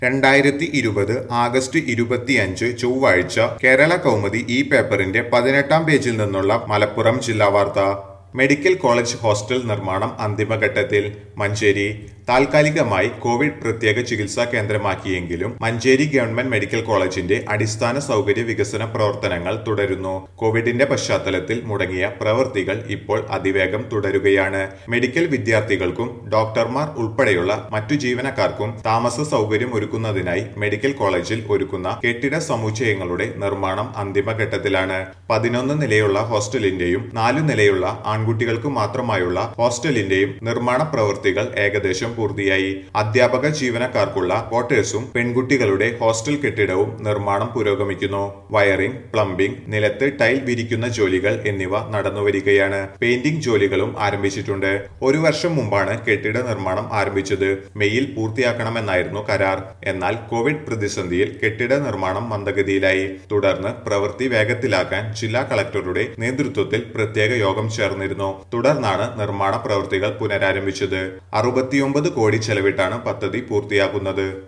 രണ്ടായിരത്തി ഇരുപത് ആഗസ്റ്റ് ഇരുപത്തിയഞ്ച് ചൊവ്വാഴ്ച കേരള കൗമുദി ഈ പേപ്പറിന്റെ പതിനെട്ടാം പേജിൽ നിന്നുള്ള മലപ്പുറം ജില്ലാ വാർത്ത മെഡിക്കൽ കോളേജ് ഹോസ്റ്റൽ നിർമ്മാണം അന്തിമഘട്ടത്തിൽ മഞ്ചേരി താൽക്കാലികമായി കോവിഡ് പ്രത്യേക ചികിത്സാ കേന്ദ്രമാക്കിയെങ്കിലും മഞ്ചേരി ഗവൺമെന്റ് മെഡിക്കൽ കോളേജിന്റെ അടിസ്ഥാന സൗകര്യ വികസന പ്രവർത്തനങ്ങൾ തുടരുന്നു കോവിഡിന്റെ പശ്ചാത്തലത്തിൽ മുടങ്ങിയ പ്രവൃത്തികൾ ഇപ്പോൾ അതിവേഗം തുടരുകയാണ് മെഡിക്കൽ വിദ്യാർത്ഥികൾക്കും ഡോക്ടർമാർ ഉൾപ്പെടെയുള്ള മറ്റു ജീവനക്കാർക്കും താമസ സൗകര്യം ഒരുക്കുന്നതിനായി മെഡിക്കൽ കോളേജിൽ ഒരുക്കുന്ന കെട്ടിട സമുച്ചയങ്ങളുടെ നിർമ്മാണം അന്തിമഘട്ടത്തിലാണ് പതിനൊന്ന് നിലയുള്ള ഹോസ്റ്റലിന്റെയും നാലു നിലയുള്ള ആൺകുട്ടികൾക്ക് മാത്രമായുള്ള ഹോസ്റ്റലിന്റെയും നിർമ്മാണ പ്രവൃത്തികൾ ഏകദേശം പൂർത്തിയായി അധ്യാപക ജീവനക്കാർക്കുള്ള ക്വാർട്ടേഴ്സും പെൺകുട്ടികളുടെ ഹോസ്റ്റൽ കെട്ടിടവും നിർമ്മാണം പുരോഗമിക്കുന്നു വയറിംഗ് പ്ലംബിംഗ് നിലത്ത് ടൈൽ വിരിക്കുന്ന ജോലികൾ എന്നിവ നടന്നുവരികയാണ് പെയിന്റിംഗ് ജോലികളും ആരംഭിച്ചിട്ടുണ്ട് ഒരു വർഷം മുമ്പാണ് കെട്ടിട നിർമ്മാണം ആരംഭിച്ചത് മെയ്യിൽ പൂർത്തിയാക്കണമെന്നായിരുന്നു കരാർ എന്നാൽ കോവിഡ് പ്രതിസന്ധിയിൽ കെട്ടിട നിർമ്മാണം മന്ദഗതിയിലായി തുടർന്ന് പ്രവൃത്തി വേഗത്തിലാക്കാൻ ജില്ലാ കളക്ടറുടെ നേതൃത്വത്തിൽ പ്രത്യേക യോഗം ചേർന്നിരുന്നു തുടർന്നാണ് നിർമ്മാണ പ്രവൃത്തികൾ പുനരാരംഭിച്ചത് അറുപത്തിയൊമ്പത് കോടി ചെലവിട്ടാണ് പദ്ധതി പൂർത്തിയാക്കുന്നത്